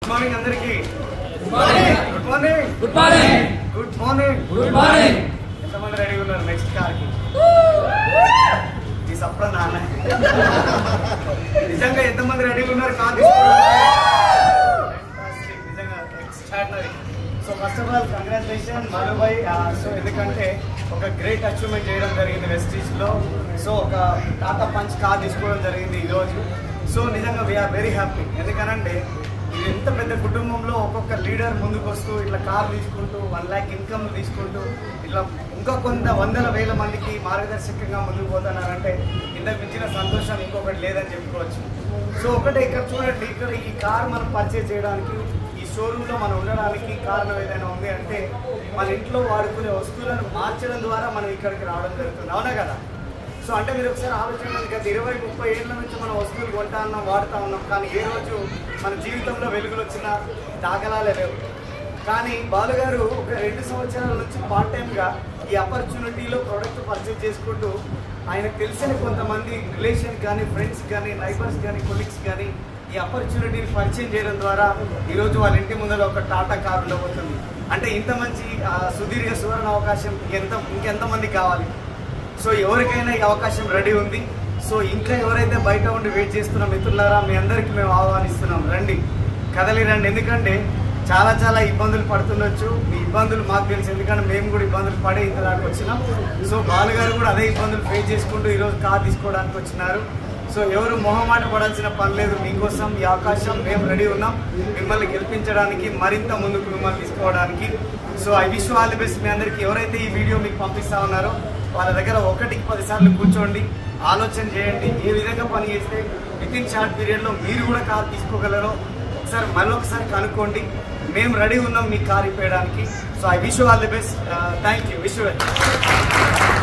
good morning అందరికి good morning good morning good morning good morning ఎంతమంది ready ఉన్నారు next car కి ఈ సప్ర నాన్న నిజంగా ఎంతమంది రెడీ ఉన్నారు కార్ నిజంగా extraordinary so first of all congratulation Manubhai so ఎందుకంటే ఒక గ్రేట్ అచీవ్మెంట్ చేయడం జరిగింది వెస్టీజ్ లో సో ఒక టాటా పంచ్ కార్ తీసుకోవడం జరిగింది ఈ రోజు సో నిజంగా వీఆర్ వెరీ హ్యాపీ ఎందుకనంటే ఇది ఎంత పెద్ద కుటుంబంలో ఒక్కొక్క లీడర్ ముందుకు వస్తూ ఇట్లా కార్ తీసుకుంటూ వన్ ల్యాక్ ఇన్కమ్ తీసుకుంటూ ఇట్లా ఇంకా కొంత వందల వేల మందికి మార్గదర్శకంగా ముందుకు పోతున్నారంటే ఇంతకు మించిన సంతోషం ఇంకొకటి లేదని చెప్పుకోవచ్చు సో ఒకటే ఇక్కడ చూడండి ఇక్కడ ఈ కార్ మనం పర్చేజ్ చేయడానికి ఈ షోరూంలో మనం ఉండడానికి కారణం ఏదైనా ఉంది అంటే మన ఇంట్లో వాడుకునే వస్తువులను మార్చడం ద్వారా మనం ఇక్కడికి రావడం జరుగుతుంది అవునా కదా సో అంటే మీరు ఒకసారి ఆలోచించండి గత ఇరవై ముప్పై ఏళ్ళ నుంచి మనం వస్తువులు కొంటా ఉన్నాం వాడుతూ ఉన్నాం కానీ ఏ రోజు మన జీవితంలో వెలుగులు వచ్చిన దాఖలాలే లేవు కానీ బాలుగారు ఒక రెండు సంవత్సరాల నుంచి పార్ట్ టైంగా ఈ ఆపర్చునిటీలో ప్రోడక్ట్ పర్చేజ్ చేసుకుంటూ ఆయనకు తెలిసిన కొంతమంది రిలేషన్ కానీ ఫ్రెండ్స్ కానీ నైబర్స్ కానీ కొలీగ్స్ కానీ ఈ ఆపర్చునిటీని పరిచయం చేయడం ద్వారా ఈరోజు వాళ్ళ ఇంటి ముందర ఒక టాటా కార్ ఉండబోతుంది అంటే ఇంత మంచి ఆ, సుదీర్ఘ సువర్ణ అవకాశం ఇంకెంత ఇంకెంతమంది కావాలి సో ఎవరికైనా ఈ అవకాశం రెడీ ఉంది సో ఇంకా ఎవరైతే బయట ఉండి వెయిట్ చేస్తున్న మిత్రులారా మీ అందరికి మేము ఆహ్వానిస్తున్నాం రండి కదలి రండి ఎందుకంటే చాలా చాలా ఇబ్బందులు పడుతుండొచ్చు మీ ఇబ్బందులు మాకు తెలుసు ఎందుకంటే మేము కూడా ఇబ్బందులు పడే ఇంత దాకా వచ్చినాం సో బాలుగారు కూడా అదే ఇబ్బందులు ఫేస్ చేసుకుంటూ ఈరోజు కార్ తీసుకోవడానికి వచ్చినారు సో ఎవరు మొహమాట పడాల్సిన పని లేదు మీకోసం ఈ అవకాశం మేము రెడీ ఉన్నాం మిమ్మల్ని గెలిపించడానికి మరింత ముందుకు మిమ్మల్ని తీసుకోవడానికి so I wish all the best మీ అందరికి ఎవరైతే ఈ వీడియో మీకు పంపిస్తా ఉన్నారో వాళ్ళ దగ్గర ఒకటికి పదిసార్లు కూర్చోండి ఆలోచన చేయండి ఏ విధంగా పని చేస్తే విత్ ఇన్ షార్ట్ పీరియడ్లో మీరు కూడా కార్ తీసుకోగలరో ఒకసారి మళ్ళొకసారి కనుక్కోండి మేము రెడీ ఉన్నాం మీ కార్ ఇప్పేయడానికి so I wish all the best thank you wish